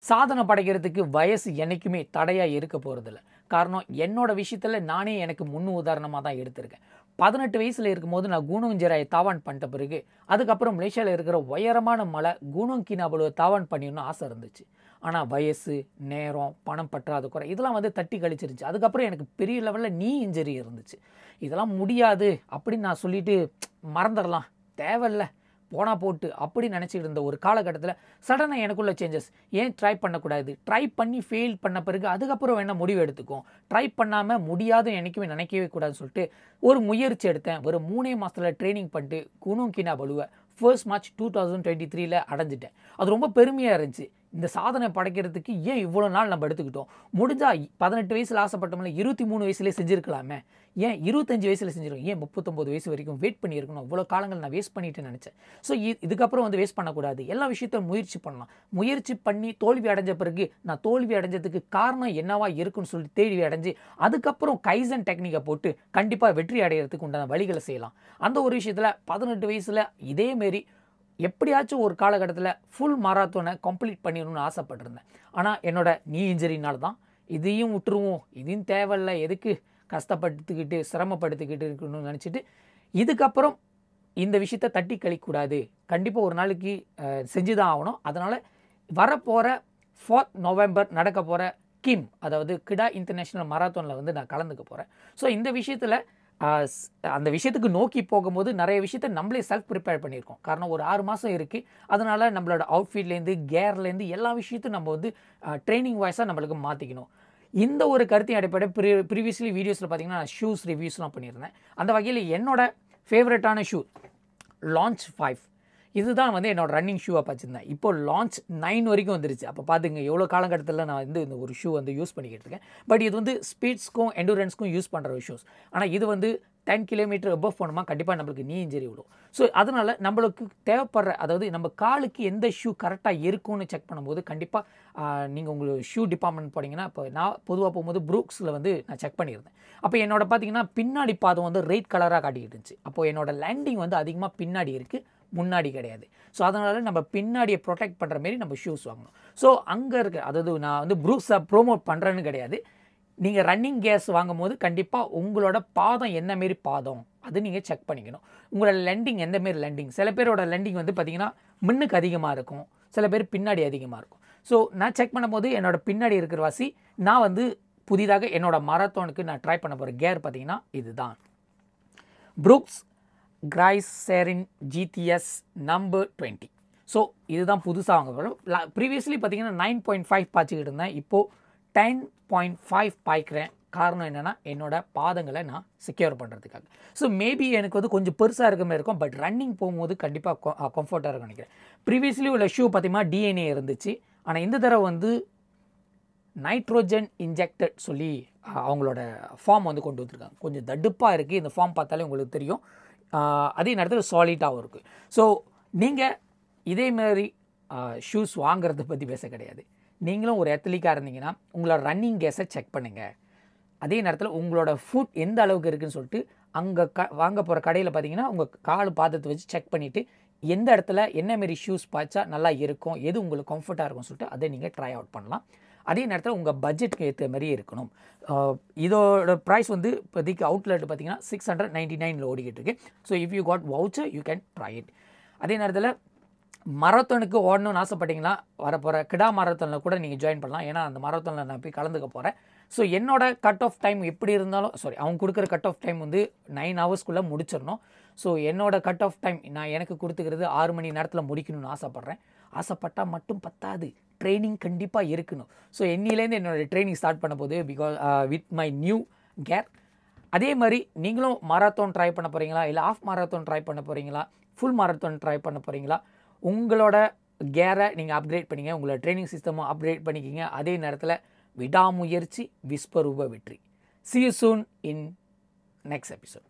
சாதனை படைக்கிறதுக்கு வயசு என்றைக்குமே தடையாக இருக்க போகிறதில்ல காரணம் என்னோட விஷயத்தில் நானே எனக்கு முன் உதாரணமாக தான் எடுத்திருக்கேன் பதினெட்டு வயசில் இருக்கும்போது நான் குணவஞ்சராயை தாவான் பண்ணிட்ட பிறகு அதுக்கப்புறம் மலேசியாவில் இருக்கிற உயரமான மலை குணம் கினாபலுவை தாவான் பண்ணிடணும்னு ஆசை இருந்துச்சு ஆனால் வயசு நேரம் பணம் பற்றாத இதெல்லாம் வந்து தட்டி கழிச்சிருச்சு அதுக்கப்புறம் எனக்கு பெரிய லெவலில் நீ இன்ஜரி இருந்துச்சு இதெல்லாம் முடியாது அப்படின்னு நான் சொல்லிட்டு மறந்துடலாம் தேவையில்ல போனா போட்டு அப்படி நினச்சிட்டு இருந்த ஒரு காலகட்டத்தில் சடனாக எனக்குள்ள சேஞ்சஸ் ஏன் ட்ரை பண்ணக்கூடாது ட்ரை பண்ணி ஃபெயில் பண்ண பிறகு அதுக்கப்புறம் வேணால் முடிவு எடுத்துக்கும் ட்ரை பண்ணாமல் முடியாது என்றைக்குமே நினைக்கவே கூடாதுன்னு சொல்லிட்டு ஒரு முயற்சி எடுத்தேன் ஒரு மூணே மாதத்தில் ட்ரைனிங் பண்ணிட்டு குணும் கினா பலுவை first March two thousand twenty த்ரீல அடைஞ்சிட்டேன் அது ரொம்ப பெருமையாக இருந்துச்சு இந்த சாதனை படைக்கிறதுக்கு ஏன் இவ்வளோ நாள் நம்ம எடுத்துக்கிட்டோம் முடிஞ்சா பதினெட்டு வயசில் ஆசைப்பட்டோம்ல இருபத்தி மூணு வயசுலேயே செஞ்சுருக்கலாமே ஏன் இருபத்தஞ்சு வயசில் செஞ்சிருக்கோம் ஏன் முப்பத்தொம்பது வயசு வரைக்கும் வெயிட் பண்ணியிருக்கணும் இவ்வளோ காலங்கள் நான் வேஸ்ட் பண்ணிட்டு நினச்சேன் ஸோ இதுக்கப்புறம் வந்து வேஸ்ட் பண்ணக்கூடாது எல்லா விஷயத்தையும் முயற்சி பண்ணலாம் முயற்சி பண்ணி தோல்வி அடைஞ்ச பிறகு நான் தோல்வி அடைஞ்சதுக்கு காரணம் என்னவா இருக்குன்னு சொல்லி தேடி அடைஞ்சு அதுக்கப்புறம் கைசன் டெக்னிக்கை போட்டு கண்டிப்பாக வெற்றி அடைகிறதுக்கு உண்டான வழிகளை செய்யலாம் அந்த ஒரு விஷயத்தில் பதினெட்டு வயசில் இதேமாரி எப்படியாச்சும் ஒரு காலகட்டத்தில் ஃபுல் மாராத்தோனை கம்ப்ளீட் பண்ணிடணும்னு ஆசைப்பட்டிருந்தேன் ஆனால் என்னோட நீ இன்ஜரினால தான் இதையும் விட்டுருவோம் இதையும் தேவையில்ல எதுக்கு கஷ்டப்படுத்திக்கிட்டு சிரமப்படுத்திக்கிட்டு இருக்கணும்னு நினச்சிட்டு இதுக்கப்புறம் இந்த விஷயத்த தட்டி கழிக்கூடாது கண்டிப்பாக ஒரு நாளைக்கு செஞ்சு தான் ஆகணும் அதனால் வரப்போகிற ஃபோர்த் நவம்பர் நடக்க போகிற கிம் அதாவது கிடா இன்டர்நேஷ்னல் மராத்தோனில் வந்து நான் கலந்துக்க போகிறேன் ஸோ இந்த விஷயத்தில் அந்த விஷயத்துக்கு நோக்கி போகும்போது நிறைய விஷயத்த நம்மளே செல்ஃப் ப்ரிப்பேர் பண்ணியிருக்கோம் காரணம் ஒரு ஆறு மாதம் இருக்குது அதனால் நம்மளோட அவுட்ஃபிட்லேருந்து கேர்லேருந்து எல்லா விஷயத்தையும் நம்ம வந்து ட்ரைனிங் வாய்ஸாக நம்மளுக்கு மாற்றிக்கணும் இந்த ஒரு கருத்தின் அடிப்படை ப்ரி ப்ரீவியஸ்லி வீடியோஸில் பார்த்தீங்கன்னா நான் ஷூஸ் ரிவ்யூஸ்லாம் பண்ணியிருந்தேன் அந்த வகையில் என்னோட ஃபேவரட்டான ஷூ லான்ச் ஃபைவ் இதுதான் வந்து என்னோட ரன்னிங் ஷூவாக பார்த்துருந்தேன் இப்போ லான்ச் நைன் வரைக்கும் வந்துருச்சு அப்போ பார்த்துங்க எவ்வளோ காலகட்டத்தில் நான் வந்து இந்த ஒரு ஷூ வந்து யூஸ் பண்ணிக்கிட்டு இருக்கேன் பட் இது வந்து ஸ்பீட்ஸ்க்கும் எண்டூரன்ஸ்க்கும் யூஸ் பண்ணுற ஒரு ஷூஸ் ஆனால் இது வந்து டென் கிலோமீட்டர் அபவ் போனோமா கண்டிப்பாக நம்மளுக்கு நீ இன்ஜரி விடும் ஸோ அதனால் நம்மளுக்கு தேவைப்படுற அதாவது நம்ம காலுக்கு எந்த ஷூ கரெக்டாக இருக்கும்னு செக் பண்ணும்போது கண்டிப்பாக நீங்கள் உங்களுக்கு ஷூ டிபார்ட்மெண்ட் போனீங்கன்னா இப்போ நான் பொதுவாக போகும்போது ப்ரூக்ஸில் வந்து நான் செக் பண்ணியிருந்தேன் அப்போ என்னோட பார்த்தீங்கன்னா பின்னாடி பாதம் வந்து ரெட் கலராக காட்டிக்கிட்டு இருந்துச்சு அப்போ என்னோட லேண்டிங் வந்து அதிகமாக பின்னாடி இருக்குது முன்னாடி கிடையாது ஸோ அதனால் நம்ம பின்னாடியை ப்ரொடெக்ட் பண்ணுற மாரி நம்ம ஷூஸ் வாங்கணும் ஸோ அங்கே இருக்க அதாவது நான் வந்து ப்ரூக்ஸை ப்ரோமோட் பண்ணுறேன்னு கிடையாது நீங்கள் ரன்னிங் கேஸ் வாங்கும் போது கண்டிப்பாக உங்களோட பாதம் என்ன மாரி பாதம் அது நீங்கள் செக் பண்ணிக்கணும் உங்களோட லெண்டிங் எந்த மாரி லெண்டிங் சில பேரோட லெண்டிங் வந்து பார்த்திங்கன்னா முன்னுக்கு அதிகமாக இருக்கும் சில பேர் பின்னாடி அதிகமாக இருக்கும் ஸோ நான் செக் பண்ணும்போது என்னோட பின்னாடி இருக்கிற வாசி நான் வந்து புதிதாக என்னோட மராத்தோனுக்கு நான் ட்ரை பண்ண போகிற கேர் பார்த்தீங்கன்னா இதுதான் Brooks Glycerin GTS number twenty so இதுதான் புதுசாக வாங்க போகிறோம் ப்ரீவியஸ்லி பார்த்தீங்கன்னா நைன் பாயிண்ட் ஃபைவ் பாய்ச்சிக்கிட்டு இருந்தேன் இப்போது டென் பாயிண்ட் ஃபைவ் பாய்க்கிறேன் காரணம் என்னென்னா என்னோட பாதங்களை நான் செக்யூர் பண்ணுறதுக்காக ஸோ மேபி எனக்கு வந்து கொஞ்சம் பெருசாக இருக்க மாதிரி இருக்கும் பட் ரன்னிங் போகும்போது கண்டிப்பாக கம்ஃபர்ட்டாக இருக்கும் நினைக்கிறேன் ப்ரீவியஸ்லி உள்ள ஷூ பார்த்தீங்கன்னா டிஎன்ஏ இருந்துச்சு ஆனால் இந்த தடவை வந்து நைட்ரோஜன் இன்ஜெக்டட் சொல்லி அவங்களோட ஃபார்ம் வந்து கொண்டு வந்திருக்காங்க கொஞ்சம் தடுப்பாக இருக்குது இந்த ஃபார்ம் பார்த்தாலே உங்களுக்கு தெரியும் அதே நேரத்தில் சாலிடாகவும் இருக்குது ஸோ நீங்கள் இதேமாரி ஷூஸ் வாங்குறத பற்றி பேச கிடையாது நீங்களும் ஒரு எத்தலிக்காக இருந்தீங்கன்னா உங்களோட ரன்னிங் கேஸை செக் பண்ணுங்கள் அதே நேரத்தில் உங்களோட ஃபுட் எந்த அளவுக்கு இருக்குதுன்னு சொல்லிட்டு அங்கே க வாங்க போகிற கடையில் பார்த்தீங்கன்னா உங்கள் கால் பாதத்தை வச்சு செக் பண்ணிவிட்டு எந்த இடத்துல என்ன மாரி ஷூஸ் பாய்ச்சா நல்லா இருக்கும் எது உங்களுக்கு கம்ஃபர்ட்டாக இருக்கும்னு சொல்லிட்டு அதை நீங்கள் ட்ரை அவுட் பண்ணலாம் அதே நேரத்தில் உங்கள் பட்ஜெட்டுக்கு ஏற்ற மாதிரியே இருக்கணும் இதோட ப்ரைஸ் வந்து இப்போதைக்கு அவுட்லெட் பார்த்தீங்கன்னா சிக்ஸ் ஹண்ட்ரட் நைன்டி நைனில் ஓடிக்கிட்டு இருக்கு so if you got voucher you can try it அதே நேரத்தில் மரத்தனுக்கு ஓடணும்னு ஆசைப்பட்டீங்கன்னா வரப்போகிற கிடா மரத்தனில் கூட நீங்கள் ஜாயின் பண்ணலாம் ஏன்னா அந்த மரத்தனில் நான் போய் கலந்துக்க போகிறேன் ஸோ என்னோட கட் ஆஃப் டைம் எப்படி இருந்தாலும் சாரி அவங்க கொடுக்குற கட் ஆஃப் டைம் வந்து நைன் ஹவர்ஸ்க்குள்ளே முடிச்சிடணும் ஸோ என்னோட கட் ஆஃப் டைம் நான் எனக்கு கொடுத்துக்கிறது ஆறு மணி நேரத்தில் முடிக்கணும்னு ஆசைப்பட்றேன் ஆசைப்பட்டால் மட்டும் பத்தாது ட்ரைனிங் கண்டிப்பாக இருக்கணும் ஸோ என்னிலேருந்து என்னோடய ட்ரைனிங் ஸ்டார்ட் பண்ண போது because with my new gear அதே மாதிரி நீங்களும் மாராத்தோன் ட்ரை பண்ண போகிறீங்களா இல்லை ஆஃப் மாராத்தோன் ட்ரை பண்ண போகிறீங்களா ஃபுல் மாராத்தோன் ட்ரை பண்ண போகிறீங்களா உங்களோட கேரை நீங்கள் அப்கிரேட் பண்ணிங்க உங்களோட ட்ரைனிங் சிஸ்டமும் அப்கிரேட் பண்ணிக்கிங்க அதே நேரத்தில் விடாமுயற்சி விஸ்வரூப வெற்றி see you soon in next episode